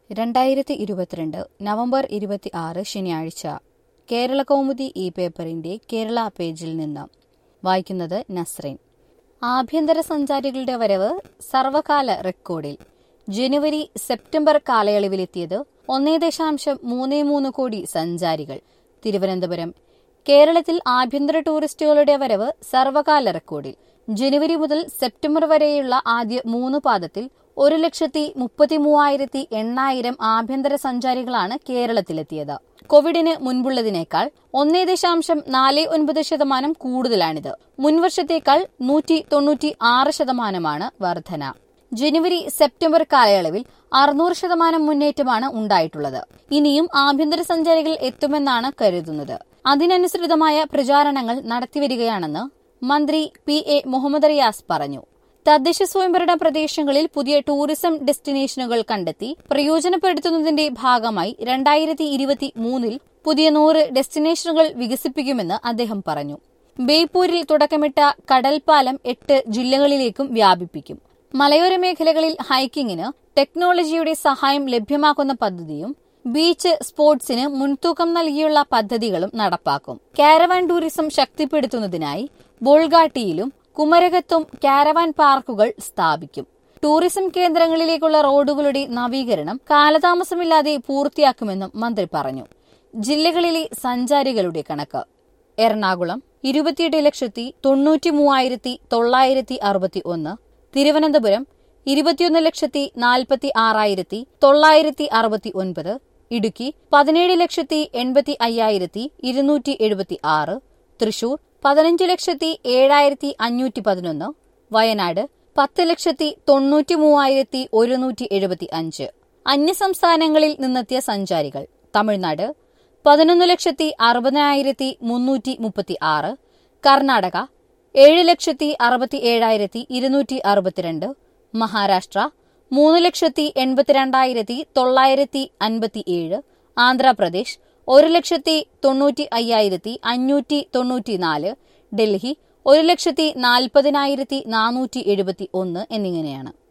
രണ്ടായിരത്തി ഇരുപത്തിരണ്ട് നവംബർ ഇരുപത്തി ആറ് ശനിയാഴ്ച കേരള കൗമുദി ഈ പേപ്പറിന്റെ കേരള പേജിൽ നിന്ന് വായിക്കുന്നത് നസ്രീൻ ആഭ്യന്തര സഞ്ചാരികളുടെ വരവ് സർവകാല റെക്കോർഡിൽ ജനുവരി സെപ്റ്റംബർ കാലയളവിലെത്തിയത് ഒന്നേ ദശാംശം മൂന്ന് മൂന്ന് കോടി സഞ്ചാരികൾ തിരുവനന്തപുരം കേരളത്തിൽ ആഭ്യന്തര ടൂറിസ്റ്റുകളുടെ വരവ് സർവകാല റെക്കോർഡിൽ ജനുവരി മുതൽ സെപ്റ്റംബർ വരെയുള്ള ആദ്യ മൂന്ന് പാദത്തിൽ ഒരു ലക്ഷത്തി മുപ്പത്തി മൂവായിരത്തി എണ്ണായിരം ആഭ്യന്തര സഞ്ചാരികളാണ് കേരളത്തിലെത്തിയത് കോവിഡിന് മുൻപുള്ളതിനേക്കാൾ ഒന്നേ ദശാംശം നാല് ഒൻപത് ശതമാനം കൂടുതലാണിത് മുൻവർഷത്തേക്കാൾ നൂറ്റി തൊണ്ണൂറ്റി ആറ് ശതമാനമാണ് വർധന ജനുവരി സെപ്റ്റംബർ കാലയളവിൽ അറുന്നൂറ് ശതമാനം മുന്നേറ്റമാണ് ഉണ്ടായിട്ടുള്ളത് ഇനിയും ആഭ്യന്തര സഞ്ചാരികൾ എത്തുമെന്നാണ് കരുതുന്നത് അതിനനുസൃതമായ പ്രചാരണങ്ങൾ നടത്തിവരികയാണെന്ന് മന്ത്രി പി എ മുഹമ്മദ് റിയാസ് പറഞ്ഞു തദ്ദേശ സ്വയംഭരണ പ്രദേശങ്ങളിൽ പുതിയ ടൂറിസം ഡെസ്റ്റിനേഷനുകൾ കണ്ടെത്തി പ്രയോജനപ്പെടുത്തുന്നതിന്റെ ഭാഗമായി രണ്ടായിരത്തി ഇരുപത്തി മൂന്നിൽ പുതിയ നൂറ് ഡെസ്റ്റിനേഷനുകൾ വികസിപ്പിക്കുമെന്ന് അദ്ദേഹം പറഞ്ഞു ബേപ്പൂരിൽ തുടക്കമിട്ട കടൽപ്പാലം എട്ട് ജില്ലകളിലേക്കും വ്യാപിപ്പിക്കും മലയോര മേഖലകളിൽ ഹൈക്കിങ്ങിന് ടെക്നോളജിയുടെ സഹായം ലഭ്യമാക്കുന്ന പദ്ധതിയും ബീച്ച് സ്പോർട്സിന് മുൻതൂക്കം നൽകിയുള്ള പദ്ധതികളും നടപ്പാക്കും കാരവാൻ ടൂറിസം ശക്തിപ്പെടുത്തുന്നതിനായി ബോൾഗാട്ടിയിലും കുമരകത്തും കാരവാൻ പാർക്കുകൾ സ്ഥാപിക്കും ടൂറിസം കേന്ദ്രങ്ങളിലേക്കുള്ള റോഡുകളുടെ നവീകരണം കാലതാമസമില്ലാതെ പൂർത്തിയാക്കുമെന്നും മന്ത്രി പറഞ്ഞു ജില്ലകളിലെ സഞ്ചാരികളുടെ കണക്ക് എറണാകുളം ഇരുപത്തിയെട്ട് ലക്ഷത്തി തൊണ്ണൂറ്റി മൂവായിരത്തി തൊള്ളായിരത്തി അറുപത്തി ഒന്ന് തിരുവനന്തപുരം ഇരുപത്തിയൊന്ന് ലക്ഷത്തി നാൽപ്പത്തി ആറായിരത്തി തൊള്ളായിരത്തി അറുപത്തി ഒൻപത് ഇടുക്കി പതിനേഴ് ലക്ഷത്തി എൺപത്തി അയ്യായിരത്തി ഇരുന്നൂറ്റി എഴുപത്തി ആറ് തൃശൂർ പതിനഞ്ച് ലക്ഷത്തി ഏഴായിരത്തി അഞ്ഞൂറ്റി പതിനൊന്ന് വയനാട് പത്ത് ലക്ഷത്തി തൊണ്ണൂറ്റി മൂവായിരത്തി ഒരുന്നൂറ്റി എഴുപത്തി അഞ്ച് അന്യസംസ്ഥാനങ്ങളിൽ നിന്നെത്തിയ സഞ്ചാരികൾ തമിഴ്നാട് പതിനൊന്ന് ലക്ഷത്തി അറുപതിനായിരത്തി മുന്നൂറ്റി മുപ്പത്തി ആറ് കർണാടക ഏഴ് ലക്ഷത്തി അറുപത്തി ഏഴായിരത്തി ഇരുന്നൂറ്റി അറുപത്തിരണ്ട് മഹാരാഷ്ട്ര മൂന്ന് ലക്ഷത്തി എൺപത്തിരണ്ടായിരത്തി തൊള്ളായിരത്തി അൻപത്തിയേഴ് ആന്ധ്രാപ്രദേശ് ഒരു ലക്ഷത്തി തൊണ്ണൂറ്റി അയ്യായിരത്തി അഞ്ഞൂറ്റി തൊണ്ണൂറ്റിനാല് ഡൽഹി ഒരു ലക്ഷത്തി നാൽപ്പതിനായിരത്തി നാനൂറ്റി എഴുപത്തി ഒന്ന് എന്നിങ്ങനെയാണ്